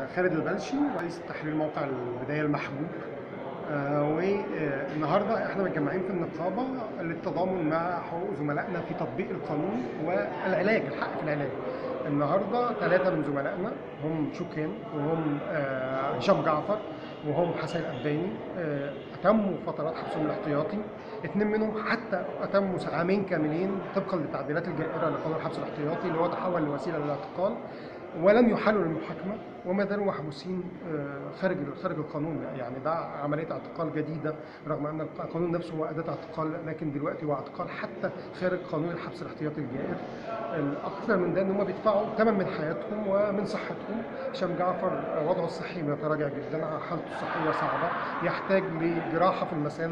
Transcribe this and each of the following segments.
خالد البلشي رئيس تحرير موقع البداية المحبوب آه، والنهارده احنا متجمعين في النقابة للتضامن مع حقوق زملائنا في تطبيق القانون والعلاج الحق في العلاج النهارده ثلاثة من زملائنا هم شوكان وهم آه، هشام جعفر وهم حسن الأباني آه، أتموا فترات حبسهم الاحتياطي اثنين منهم حتى أتموا عامين كاملين طبقا للتعديلات الجائرة لقانون الحبس الاحتياطي اللي هو تحول لوسيلة للاعتقال ولم يحالوا للمحاكمة وما زالوا محبوسين آه، خارج خارج القانون يعني ده عملية اعتقال جديدة رغم أن القانون نفسه هو أداة اعتقال لكن دلوقتي هو اعتقال حتى خارج قانون الحبس الاحتياطي الجائر الأكثر من ده إن هم بيدفعوا ثمن من حياتهم ومن صحتهم هشام جعفر وضعه الصحي متراجع جدا حالته الصحية صعبة يحتاج لجراحة في المثانة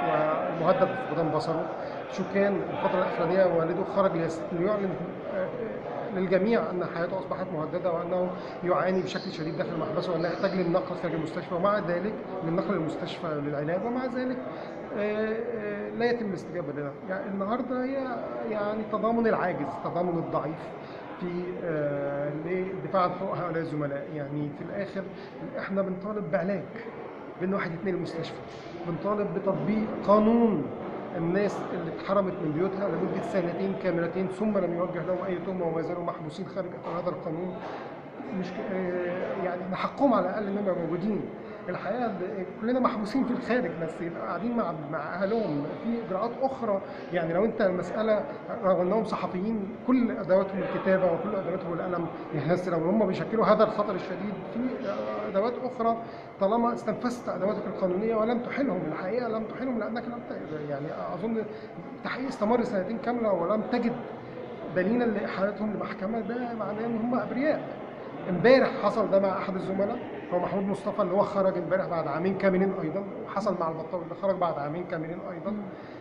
ومهدد بفقدان بصره شوكان الفترة الأخرانية والده خرج ليس- ليعلن آه، للجميع ان حياته اصبحت مهدده وانه يعاني بشكل شديد داخل المحبس وانه يحتاج للنقل خارج المستشفى ومع ذلك للنقل للمستشفى للعلاج ومع ذلك آه، آه، لا يتم الاستجابه لنا يعني النهارده هي يعني تضامن العاجز تضامن الضعيف في آه، للدفاع عن حقوق هؤلاء الزملاء يعني في الاخر احنا بنطالب بعلاج بان واحد يتنقل المستشفى بنطالب بتطبيق قانون الناس اللي اتحرمت من بيوتها لمده سنتين كاملتين ثم لم يوجه لهم اي تهمه وما زالوا محبوسين خارج اطار هذا القانون مش ك- آه، يعني نحقهم على الاقل انهم يبقوا موجودين الحقيقه ب- كلنا محبوسين في الخارج بس يبقى قاعدين مع مع اهلهم في اجراءات اخرى يعني لو انت المساله رغم انهم صحفيين كل ادواتهم الكتابه وكل ادواتهم القلم يهز لو هم بيشكلوا هذا الخطر الشديد في آه، ادوات اخرى طالما استنفذت ادواتك القانونيه ولم تحلهم الحقيقه لم تحلهم لانك لم ت- يعني اظن التحقيق استمر سنتين كامله ولم تجد دليلا لاحالتهم لمحكمه ده معناه ان هم ابرياء امبارح حصل ده مع احد الزملاء هو محمود مصطفى اللي هو خرج امبارح بعد عامين كاملين ايضا وحصل مع البطاوي اللي خرج بعد عامين كاملين ايضا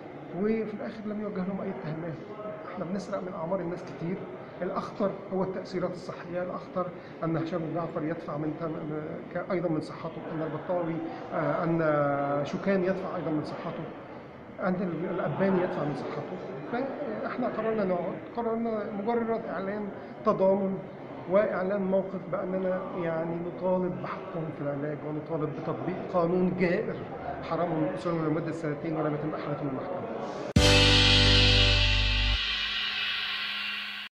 وفي الاخر لم يوجه لهم اي اتهامات احنا بنسرق من اعمار الناس كتير الاخطر هو التاثيرات الصحيه الاخطر ان هشام جعفر يدفع من تم... ك- ايضا من صحته ان البطاوي آه، ان شوكان يدفع ايضا من صحته ان الاباني يدفع من صحته فاحنا قررنا نقعد قررنا مجرد اعلان تضامن واعلان موقف باننا يعني نطالب بحقهم في العلاج ونطالب بتطبيق قانون جائر حرمهم من اصولهم لمده سنتين ولم يتم احالتهم للمحكمه